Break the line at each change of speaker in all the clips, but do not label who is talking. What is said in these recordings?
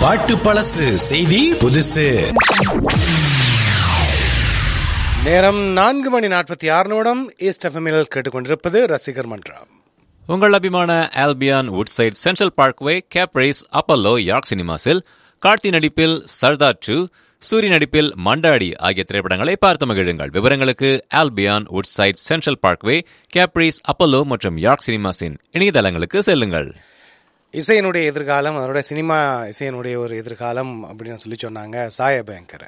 பாட்டு பழசு செய்தி புதுசு
நேரம் நான்கு மணி நாற்பத்தி ஆறு நிமிடம் ஈஸ்ட் எஃப்எம்மில் கேட்டுக்கொண்டிருப்பது ரசிகர் மன்றம்
உங்கள் அபிமான Albion Woodside Central Parkway Caprice Apollo York சினிமாஸில் கார்த்தி நடிப்பில் சர்தார் டூ சூரி நடிப்பில் மண்டாடி ஆகிய திரைப்படங்களை பார்த்து மகிழுங்கள் விவரங்களுக்கு Albion Woodside Central Parkway Caprice Apollo மற்றும் யார்க் சினிமாஸின் இணையதளங்களுக்கு செல்லுங்கள்
இசையினுடைய எதிர்காலம் அதோட சினிமா இசையினுடைய ஒரு எதிர்காலம் அப்படின்னு சொல்லி சொன்னாங்க சாய பயங்கர்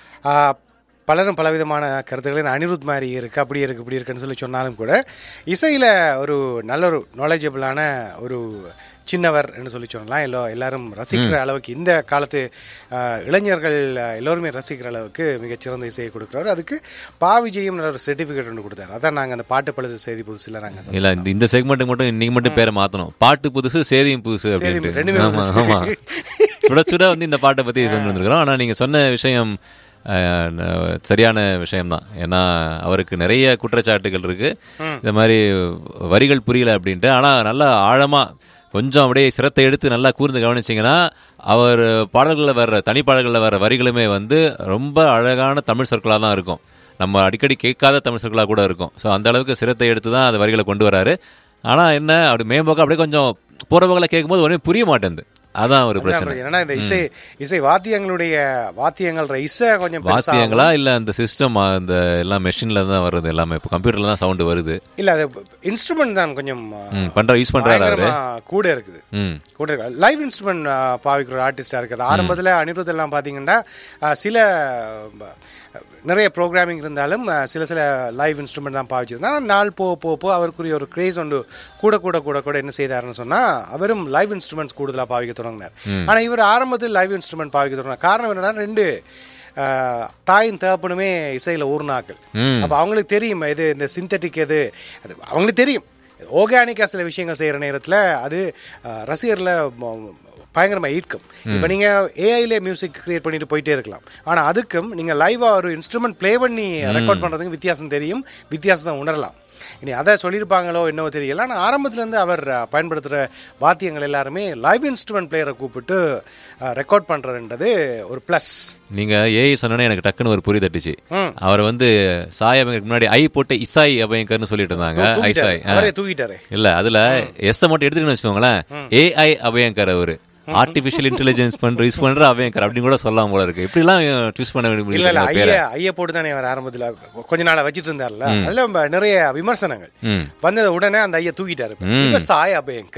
பலரும் பலவிதமான கருத்துக்களை அனிருத் மாதிரி இருக்கு அப்படி இருக்கு இப்படி இருக்குன்னு சொல்லி சொன்னாலும் கூட இசையில் ஒரு நல்ல ஒரு நாலேஜபிளான ஒரு சின்னவர் என்று சொல்லி சொல்லலாம் எல்லோ எல்லாரும் ரசிக்கிற அளவுக்கு இந்த காலத்து ஆஹ், இளைஞர்கள் ஆஹ், எல்லோருமே ரசிக்கிற அளவுக்கு மிகச்சிறந்த இசையை கொடுக்குறாரு அதுக்கு பா விஜயும் நல்ல ஒரு சர்டிஃபிகேட் ஒன்று கொடுத்தாரு அதான் நாங்கள் அந்த பாட்டு பழுது செய்தி புதுசில் நாங்கள்
இல்ல இந்த இந்த செக்மெண்ட்டுக்கு மட்டும் இன்னைக்கு மட்டும் பேரை மாத்தணும் பாட்டு புதுசு சேதியும் புதுசு அப்படின்ட்டு
ரெண்டுமே
ஆமா
புதுசு.
ஆமா சுட சுட வந்து இந்த பாட்டை பத்தி கொண்டு வந்திருக்கிறோம் ஆனா நீங்க சொன்ன விஷயம் அஹ், ந- சரியான விஷயம்தான் ஏன்னா அவருக்கு நிறைய குற்றச்சாட்டுகள் இருக்கு இந்த மாதிரி வரிகள் புரியல அப்படின்ட்டு ஆனா நல்லா ஆழமா கொஞ்சம் அப்படியே சிரத்தை எடுத்து நல்லா கூர்ந்து கவனிச்சிங்கன்னா அவர் பாடல்களில் வர்ற தனி பாடல்களில் வர்ற வரிகளுமே வந்து ரொம்ப அழகான தமிழ் சொற்களாக தான் இருக்கும் நம்ம அடிக்கடி கேட்காத தமிழ் சொற்களாக கூட இருக்கும் ஸோ அந்த அளவுக்கு சிரத்தை எடுத்து தான் அந்த வரிகளை கொண்டு வராரு ஆனால் என்ன அப்படி மேம்போக்க அப்படியே கொஞ்சம் போகிற பகல கேட்கும்போது ஒன்றும் புரிய மாட்டேங்குது அதான் ஒரு பிரச்சனை
என்னன்னா இந்த இசை இசை வாத்தியங்களுடைய வாத்தியங்கள்ற இசை கொஞ்சம் பெருசா
வாத்தியங்களா இல்ல அந்த சிஸ்டம் அந்த எல்லாம் மெஷின்ல தான் வருது எல்லாமே இப்போ கம்ப்யூட்டர்ல தான் சவுண்ட் வருது
இல்ல அது இன்ஸ்ட்ருமெண்ட் தான் கொஞ்சம்
ம், பண்ற யூஸ் பண்றாரு அவரு
பயங்கரமா கூட இருக்குது
ம்
கூட இருக்கு லைவ் இன்ஸ்ட்ருமெண்ட் பாவிக்கிற ஒரு ஆர்டிஸ்டா இருக்காரு ஆரம்பத்துல அனிருத் எல்லாம் பாத்தீங்கன்னா ஆ, சில ஆ, நிறைய ப்ரோக்ராமிங் இருந்தாலும் ஆ, சில சில லைவ் இன்ஸ்ட்ருமெண்ட் தான் பாவிச்சிருந்தா ஆனா, நாள் போ போ போ அவருக்குரிய ஒரு கிரேஸ் ஒன்று கூட கூட கூட கூட என்ன செய்தாருன்னு சொன்னா அவரும் லைவ் இன்ஸ்ட்ருமெண்ட்ஸ் கூடுதலா பாவிக்க தொடங்கினார் ஆனா இவர் ஆரம்பத்தில் லைவ் இன்ஸ்ட்ருமெண்ட் பாவிக்க தொடங்கினார் காரணம் என்னன்னா ரெண்டு ஆ, தாயும் தகப்பனுமே இசையில ஊர்னாக்கள்
ம்.
அப்ப அவங்களுக்கு தெரியும் இது இந்த சிந்தட்டிக் எது அது அவங்களுக்கு தெரியும் ஆர்கானிக்காக சில விஷயங்கள் செய்கிற நேரத்தில் அது அஹ், ரசிகர்ல ம- பயங்கரமா ஈர்க்கும் இப்போ நீங்க ஏஐல மியூசிக் கிரியேட் பண்ணிட்டு போயிட்டே இருக்கலாம் ஆனா அதுக்கும் நீங்க லைவா ஒரு இன்ஸ்ட்ருமெண்ட் ப்ளே பண்ணி ரெக்கார்ட் பண்றதுக்கு வித்தியாசம் தெரியும் வித்தியாசத்தை உணரலாம் இனி அதை சொல்லியிருப்பாங்களோ என்னவோ தெரியல ஆனால் ஆரம்பத்துலேருந்து அவர் அஹ், பயன்படுத்துகிற வாத்தியங்கள் எல்லாருமே லைவ் இன்ஸ்ட்ருமெண்ட் பிளேயரை கூப்பிட்டு ரெக்கார்ட் பண்ணுறதுன்றது ஒரு ப்ளஸ்
நீங்க ஏஐ சொன்னோன்னே எனக்கு டக்குன்னு ஒரு புரி தட்டுச்சு
ம்.
அவர் வந்து சாய் அபயங்கருக்கு முன்னாடி ஐ போட்டு இசாய் அபயங்கர்னு சொல்லிட்டு இருந்தாங்க ஐசாய் ஆ.
அவரே தூக்கிட்டாரு
இல்ல அதுல எஸ் மட்டும் எடுத்துக்கணும் வச்சுக்கோங்களேன் ஏஐ அபயங்கர் அவரு ஆர்டிபிஷியல் இன்டெலிஜென்ஸ் பண்ற யூஸ் பண்ற அபயங்கர் அப்படின்னு கூட சொல்லலாம் போல இருக்கு இப்படி எல்லாம் ட்விஸ்ட் பண்ண
இல்ல
முடியும்
இல்ல
பேரை
ஐயா ஐயா போட்டு தானே அவர் ஆரம்பத்துல கொஞ்ச நாளா வச்சிட்டு இருந்தார்ல அதுல ரொம்ப நிறைய விமர்சனங்கள்
ம்.
வந்தத உடனே அந்த ஐயா தூக்கிட்டாரு இப்ப சாய் அபயங்கர்